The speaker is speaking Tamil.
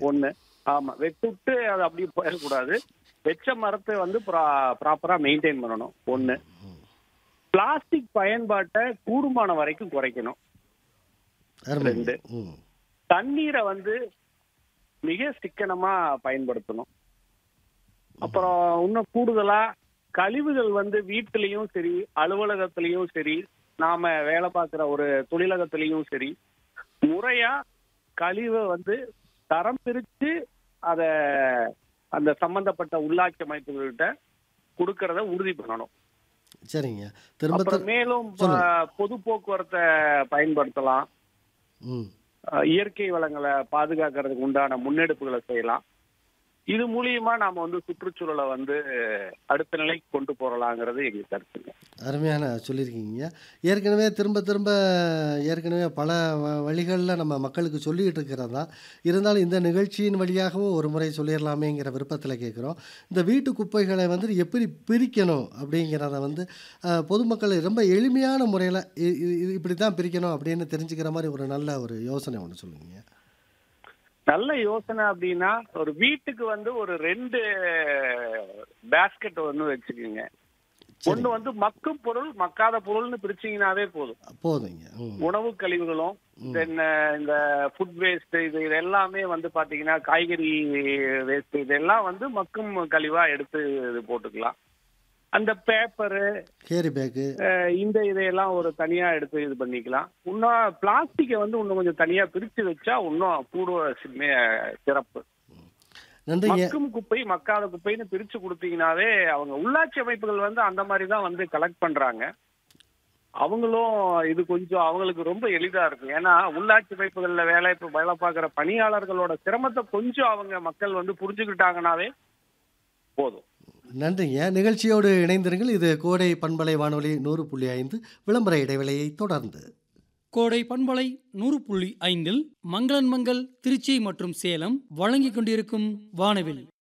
ஒண்ணு ஆமா வெட்டுட்டு அது அப்படியே போயிடக்கூடாது வெச்ச மரத்தை வந்து ப்ராப்பரா மெயின்டைன் பண்ணணும் ஒண்ணு பிளாஸ்டிக் பயன்பாட்டை கூடுமான வரைக்கும் குறைக்கணும் அருமை ரெண்டு. ம் தண்ணீரை வந்து மிக சிக்கனமா பயன்படுத்தணும் அப்புறம் இன்னும் கூடுதலா கழிவுகள் வந்து வீட்டிலையும் சரி அலுவலகத்திலையும் சரி நாம வேலை பார்க்குற ஒரு தொழிலகத்திலையும் சரி முறையா கழிவை வந்து தரம் பிரிச்சு அத அந்த சம்பந்தப்பட்ட உள்ளாட்சி அமைப்புகள்கிட்ட கொடுக்கறத உறுதி பண்ணணும் சரிங்க திரும்ப அப்புறம் திரு- மேலும் சொல்லுங்க. அஹ், பொது போக்குவரத்தை பயன்படுத்தலாம் ம் அஹ் இயற்கை வளங்களை பாதுகாக்கிறதுக்கு உண்டான முன்னெடுப்புகளை செய்யலாம் இது மூலியமா நாம வந்து சுற்றுச்சூழலை வந்து அடுத்த நிலைக்கு கொண்டு போறலாங்கிறது எங்க கருத்துங்க அருமையான சொல்லியிருக்கீங்க ஏற்கனவே திரும்ப திரும்ப ஏற்கனவே பல வ வழிகளில் நம்ம மக்களுக்கு சொல்லிக்கிட்டு இருக்கிறது தான் இருந்தாலும் இந்த நிகழ்ச்சியின் வழியாகவும் ஒரு முறை சொல்லிடலாமேங்கிற விருப்பத்தில் கேட்குறோம் இந்த வீட்டு குப்பைகளை வந்து எப்படி பிரிக்கணும் அப்படிங்கிறத வந்து அஹ், பொதுமக்கள் ரொம்ப எளிமையான முறையில் இப்படி தான் பிரிக்கணும் அப்படின்னு தெரிஞ்சுக்கிற மாதிரி ஒரு நல்ல ஒரு யோசனை ஒன்று சொல்லுங்க நல்ல யோசனை அப்படின்னா ஒரு வீட்டுக்கு வந்து ஒரு ரெண்டு பேஸ்கெட் ஒன்று வச்சுக்கோங்க ஒண்ணு வந்து மக்கும் பொருள் மக்காத பொருள்னு பிரிச்சீங்கன்னாவே போதும் போதுங்க ம் உணவு கழிவுகளும் தென் இந்த ஃபுட் வேஸ்ட் இது இது எல்லாமே வந்து பாத்தீங்கன்னா காய்கறி வேஸ்ட் இதெல்லாம் வந்து மக்கும் கழிவா எடுத்து இது போட்டுக்கலாம் அந்த பேப்பரு கேரி பேக்கு இந்த இதையெல்லாம் ஒரு தனியா எடுத்து இது பண்ணிக்கலாம் இன்னும் பிளாஸ்டிக்கை வந்து இன்னும் கொஞ்சம் தனியா பிரிச்சு வச்சா இன்னும் கூட சிறப்பு நன்றிங்க மக்கும் குப்பை மக்காத குப்பைன்னு பிரிச்சு கொடுத்தீங்கன்னாவே அவங்க உள்ளாட்சி அமைப்புகள் வந்து அந்த மாதிரி தான் வந்து கலெக்ட் பண்றாங்க அவங்களும் இது கொஞ்சம் அவங்களுக்கு ரொம்ப எளிதா இருக்கும் ஏன்னா உள்ளாட்சி அமைப்புகள்ல வேலை வேலை பார்க்குற பணியாளர்களோட சிரமத்தை கொஞ்சம் அவங்க மக்கள் வந்து புரிஞ்சுக்கிட்டாங்கன்னாவே போதும் நன்றிங்க நிகழ்ச்சியோடு இணைந்திருங்கள் இது கோடை பண்பலை வானொலி நூறு புள்ளி ஐந்து விளம்பர இடைவேளையை தொடர்ந்து கோடை பண்பலை நூறு புள்ளி ஐந்தில் மங்களன் மங்கள் திருச்சி மற்றும் சேலம் வழங்கிக் கொண்டிருக்கும் வானவில்